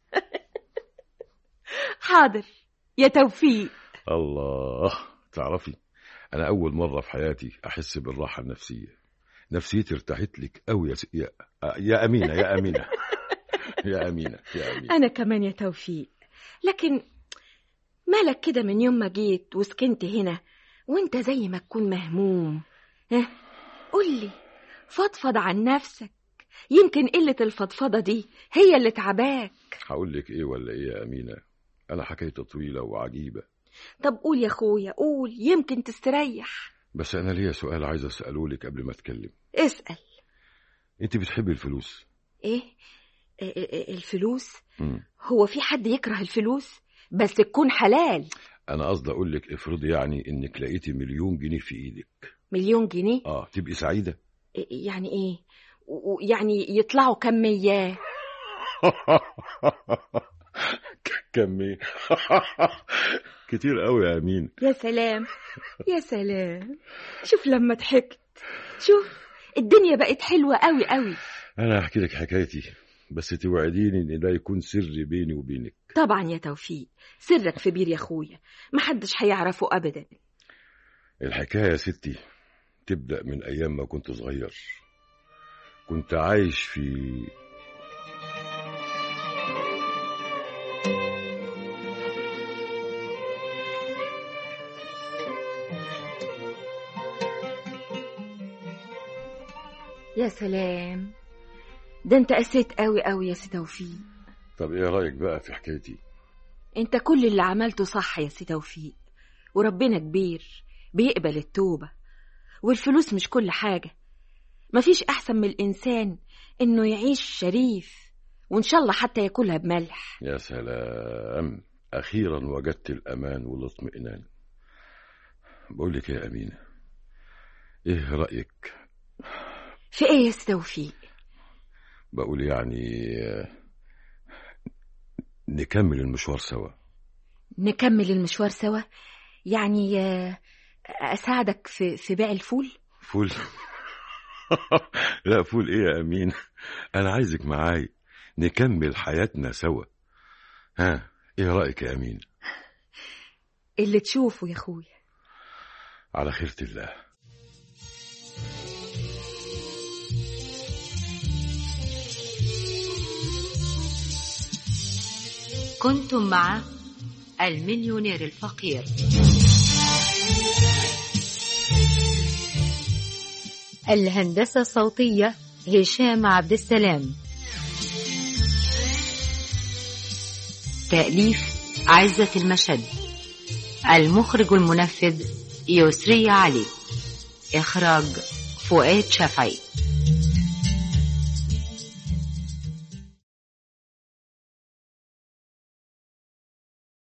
حاضر يا توفيق الله تعرفي أنا أول مرة في حياتي أحس بالراحة النفسية نفسيتي ارتاحت لك قوي يا س... يا... يا أمينة يا أمينة يا أمينة يا أمينة انا كمان يا توفيق لكن مالك كده من يوم ما جيت وسكنت هنا وانت زي ما تكون مهموم ها قول لي فضفض عن نفسك يمكن قلة الفضفضة دي هي اللي تعباك هقول لك إيه ولا إيه يا أمينة أنا حكايتي طويلة وعجيبة طب قول يا اخويا قول يمكن تستريح بس أنا ليا سؤال عايز أسأله لك قبل ما أتكلم اسأل أنت بتحبي الفلوس ايه إيه- إيه- الفلوس مم. هو في حد يكره الفلوس بس تكون حلال أنا قصدي أقول لك افرضي يعني إنك لقيتي مليون جنيه في إيدك مليون جنيه آه تبقي سعيدة إيه- يعني ايه و- و- يعني يطلعوا كمية كمية كتير قوي يا أمين يا سلام يا سلام شوف لما ضحكت شوف الدنيا بقت حلوة قوي قوي أنا هحكي لك حكايتي بس توعديني إن ده يكون سر بيني وبينك طبعا يا توفيق سرك في بير يا اخويا محدش هيعرفه ابدا الحكاية يا ستي تبدأ من أيام ما كنت صغير كنت عايش في يا سلام ده انت قسيت قوي قوي يا سي توفيق طب إيه رأيك بقى في حكايتي انت كل اللي عملته صح يا سي توفيق وربنا كبير بيقبل التوبة والفلوس مش كل حاجة مفيش أحسن من الإنسان إنه يعيش شريف وإن شاء الله حتى ياكلها بملح يا سلام أخيرا وجدت الأمان والاطمئنان بقول لك يا أمينة إيه رأيك في إيه يا سي توفيق بقول يعني آه، نكمل المشوار سوا نكمل المشوار سوا يعني آه، أساعدك في في بيع الفول فول لا فول ايه يا امين انا عايزك معاي نكمل حياتنا سوا ها ايه رايك يا امين اللي تشوفه يا أخويا على خيرة الله كنتم مع المليونير الفقير الهندسة الصوتية هشام عبد السلام تأليف عزة المشد المخرج المنفذ يسري علي إخراج فؤاد شفعي